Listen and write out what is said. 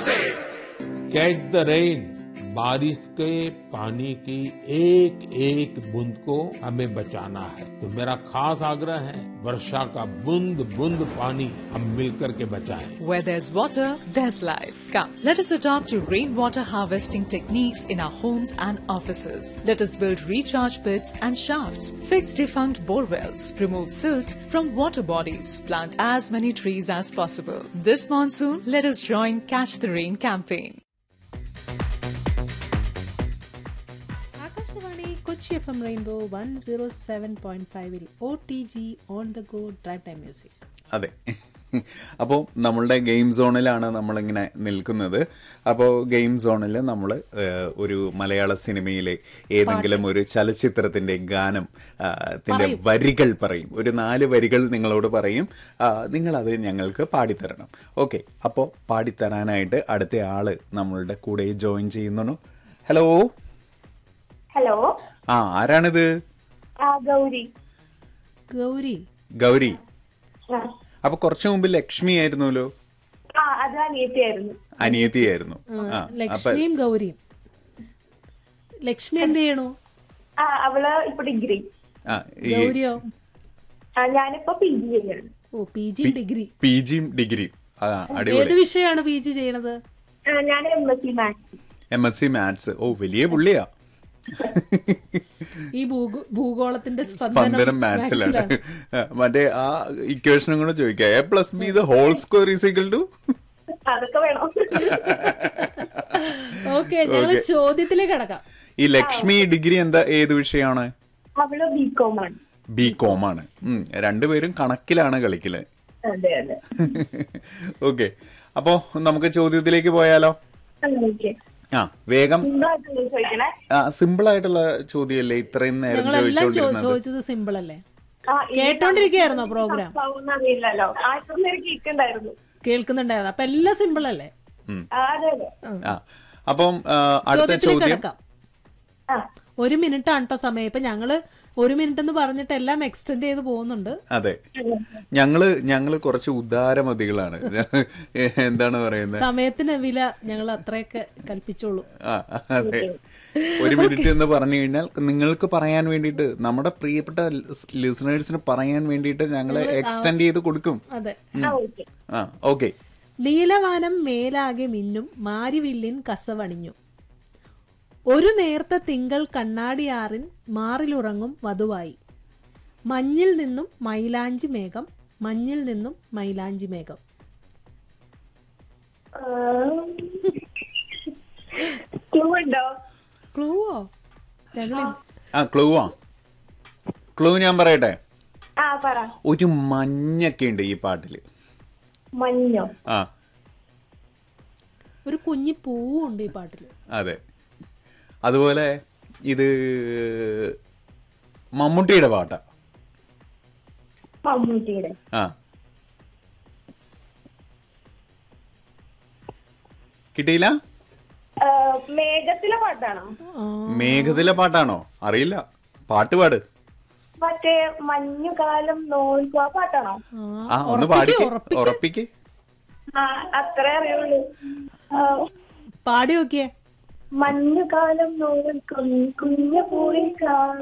Catch the rain बारिश के पानी की एक एक बूंद को हमें बचाना है तो मेरा खास आग्रह है वर्षा का बूंद बूंद पानी हम मिलकर के बचाएं Where there's water, there's life. Come, let us adopt to rainwater harvesting techniques in our homes and offices. Let us build recharge pits and shafts, fix defunct bore wells, remove silt from water bodies, plant as many trees as possible. This monsoon, let us join Catch the Rain campaign. Akashvani Kochi F M rainbow one zero seven point ഫൈവിൽ O T G on the go drive time music അതെ അപ്പോൾ നമ്മളുടെ game സോണിലാണ് നമ്മളിങ്ങനെ നിൽക്കുന്നത് അപ്പോൾ game സോണിൽ നമ്മൾ ഒരു മലയാള സിനിമയിലെ ഏതെങ്കിലും ഒരു ചലച്ചിത്രത്തിന്റെ ഗാനം ആ, ത്തിന്റെ വരികൾ പറയും ഒരു നാല് വരികൾ നിങ്ങളോട് പറയും ആ, നിങ്ങളത് ഞങ്ങൾക്ക് പാടിത്തരണം ഓക്കെ അപ്പോൾ പാടിത്തരാനായിട്ട് അടുത്ത ആള് നമ്മളുടെ കൂടെ ജോയിൻ ചെയ്യുന്നു ഹലോ ഹലോ ആ ആരാണിത് ആ ഗൗരി ഗൗരി ഗൗരി ആ. അപ്പൊ കുറച്ചു മുമ്പ് ലക്ഷ്മി ആയിരുന്നല്ലോ ആ അത് അനിയത്തിയായിരുന്നു അനിയത്തിയായിരുന്നു ആ അപ്പൊ ലക്ഷ്മിയും ഗൗരിയും ലക്ഷ്മി എന്ത് ചെയ്യണു ആ അവള് ഇപ്പൊ ഡിഗ്രി ആ ഈ ഗൗരിയോ ആ ഞാനിപ്പോ പി ജി ചെയ്യാണ് ഓ പി ജി ഡിഗ്രി പി ജിയും ഡിഗ്രിയും ആ ഏത് അടിപൊളി വിഷയമാണ് പി ജി ചെയ്യണത് ആ, ഞാൻ M S C maths M S C maths ഓ വലിയ പുള്ളിയാ ഈ ഭൂഗോ- ഭൂഗോളത്തിന്റെ സ്പന്ദനം മാത്സിലാണ് മറ്റേ ആ ഇക്വേഷനും കൂടെ ചോദിക്കാം A plus B the whole square is equal to അതൊക്കെ വേണം ഓക്കെ ഞങ്ങള് Okay. ചോദ്യത്തിലേക്ക് കടക്കാം ഈ ലക്ഷ്മി ഡിഗ്രി എന്താ ഏത് വിഷയമാണ് അവള് ബികോം ആണ് ബി കോം ആണ് ഉം, രണ്ടുപേരും കണക്കിലാണ് കളിക്കല് അതെ അതെ ഓക്കെ അപ്പോ നമുക്ക് ചോദ്യത്തിലേക്ക് പോയാലോ ഓക്കെ ആ വേഗം നിങ്ങളായിട്ട് ചോദിക്കണേ സിമ്പിൾ ആയിട്ടുള്ള ചോദ്യമല്ലേ ഇത്രയും നേരം ഞങ്ങളെല്ലാം ചോ- ചോദിച്ചുകൊണ്ടിരുന്നത് ചോദിച്ചത് സിമ്പിൾ അല്ലേ ആ, ഈ കേട്ടോണ്ടിരിക്കുകയായിരുന്നോ program? സംഭവം അറിയില്ലല്ലോ ആ ഇപ്പം നേരം കേൾക്കണ്ടായിരുന്നു കേൾക്കുന്നുണ്ടായിരുന്നു അപ്പൊ എല്ലാം സിമ്പിൾ അല്ലേ ആ, അതെ അതെ ആ അപ്പം ആ, അടുത്ത ചോദ്യത്തിലേക്ക് ചോദ്യം കിടക്കാം ആ ഒരു മിനിറ്റ് ആണ് കേട്ടോ സമയം ഇപ്പൊ ഞങ്ങള് ഒരു മിനിറ്റ് എന്ന് പറഞ്ഞിട്ട് എല്ലാം എക്സ്റ്റെൻഡ് ചെയ്ത് പോകുന്നുണ്ട് അതെ ഞങ്ങള് ഞങ്ങള് കുറച്ച് ഉദാരമതികളാണ് എന്താണ് പറയുന്നത് സമയത്തിന് വില ഞങ്ങൾ അത്രയൊക്കെ കൽപ്പിച്ചോളൂ ആ അതെ ഒരു മിനിറ്റ് എന്ന് പറഞ്ഞു കഴിഞ്ഞാൽ നിങ്ങൾക്ക് പറയാൻ വേണ്ടിയിട്ട് നമ്മുടെ പ്രിയപ്പെട്ട ലിസണേഴ്സിന് പറയാൻ വേണ്ടിയിട്ട് ഞങ്ങള് എക്സ്റ്റെൻഡ് ചെയ്ത് കൊടുക്കും അതെ ആ ഓക്കെ ആ ഓക്കെ നീലവാനം മേലാകെ മിന്നും മാരിവില്ലിൻ കസവണിഞ്ഞു ഒരു നേർത്ത തിങ്കൾ കണ്ണാടിയാറിൻ മാറിലുറങ്ങും വധുവായി മഞ്ഞിൽ നിന്നും മൈലാഞ്ചി മേഘം മഞ്ഞിൽ നിന്നും മൈലാഞ്ചി മേഘം ക്ലൂ ഉണ്ടോ ക്ലൂവോ ഞങ്ങൾ ആ ക്ലൂ ആ ക്ലൂ ഞാൻ പറയട്ടെ ആ പറ ഒരു മഞ്ഞൊക്കെ ഉണ്ട് ഈ പാട്ടില് മഞ്ഞോ ആ ഒരു കുഞ്ഞി പൂവും ഉണ്ട് ഈ പാട്ടില് അതെ അതുപോലെ ഇത് മമ്മൂട്ടിയുടെ പാട്ടാ മമ്മൂട്ടിയുടെ ആ കിട്ടിയില്ല ആ, മേഘത്തിലെ പാട്ടാണോ മേഘത്തിലെ പാട്ടാണോ അറിയില്ല പാട്ട് പാട് മറ്റേ മഞ്ഞുകാലം നോൽക്കു ആ പാട്ടാണോ ആ ഒന്ന് പാടിക്ക് ഉറപ്പിക്ക് ആ അത്രേ അറിയുള്ളൂ ആ, പാടി നോക്കിയേ മഞ്ഞുകാലം നോൽക്കും കുഞ്ഞു പൂവിൽ